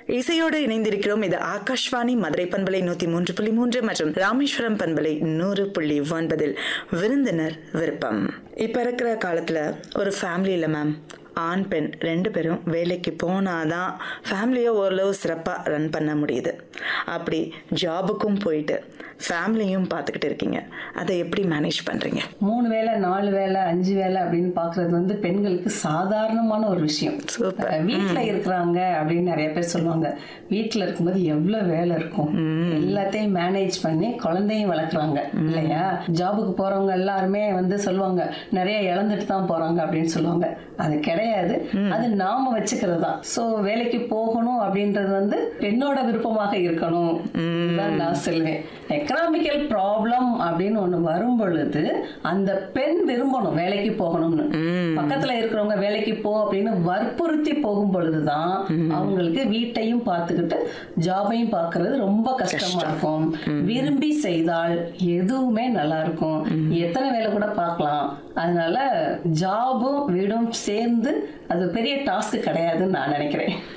இசையோடு இணைந்திருக்கிறோம் இது ஆகாஷ்வாணி மதுரை பண்பலை நூத்தி மூன்று புள்ளி மூன்று மற்றும் ராமேஸ்வரம் பண்பலை நூறு புள்ளி ஒன்பதில் விருந்தினர் விருப்பம் இப்ப இருக்கிற காலத்துல ஒரு ஃபேமிலியில மேம் ஆண் பெண் ரெண்டு பேரும் வேலைக்கு போனாதான் ஃபேமிலியை ஓரளவு சிறப்பாக ரன் பண்ண முடியுது அப்படி ஜாபுக்கும் போயிட்டு ஃபேமிலியும் பார்த்துக்கிட்டு இருக்கீங்க அதை எப்படி மேனேஜ் பண்ணுறீங்க மூணு வேளை நாலு வேளை அஞ்சு வேளை அப்படின்னு பார்க்கிறது வந்து பெண்களுக்கு சாதாரணமான ஒரு விஷயம் Super. அஹ் வீட்ல இருக்கிறாங்க அப்படின்னு நிறைய பேர் சொல்லுவாங்க வீட்ல இருக்கும்போது எவ்வளவு வேலை இருக்கும் எல்லாத்தையும் மேனேஜ் பண்ணி குழந்தையும் வளர்க்குறாங்க இல்லையா ஜாபுக்கு போறவங்க எல்லாருமே வந்து சொல்லுவாங்க நிறைய இழந்துட்டு தான் போறாங்க அப்படின்னு சொல்லுவாங்க அது கிடையாது அது நாம வச்சுக்கிறது தான் ஸோ வேலைக்கு போகணும் அப்படின்றது வந்து பெண்ணோட விருப்பமாக இருக்கணும் தான் நான் சொல்லுவேன் எக்கனாமிக்கல் ப்ராப்ளம் அப்படின்னு ஒண்ணு வரும் பொழுது அந்த பெண் விரும்பணும் வேலைக்கு போகணும்னு பக்கத்துல இருக்கிறவங்க வேலைக்கு போ அப்படின்னு வற்புறுத்தி போகும் பொழுதுதான் அவங்களுக்கு வீட்டையும் பார்த்துக்கிட்டு ஜாபையும் பார்க்கிறது ரொம்ப கஷ்டமா இருக்கும் விரும்பி செய்தால் எதுவுமே நல்லா இருக்கும் எத்தனை வேலை கூட பார்க்கலாம் அதனால ஜாபும் வீடும் சேர்ந்து அது பெரிய டாஸ்க் கிடையாதுன்னு நான் நினைக்கிறேன்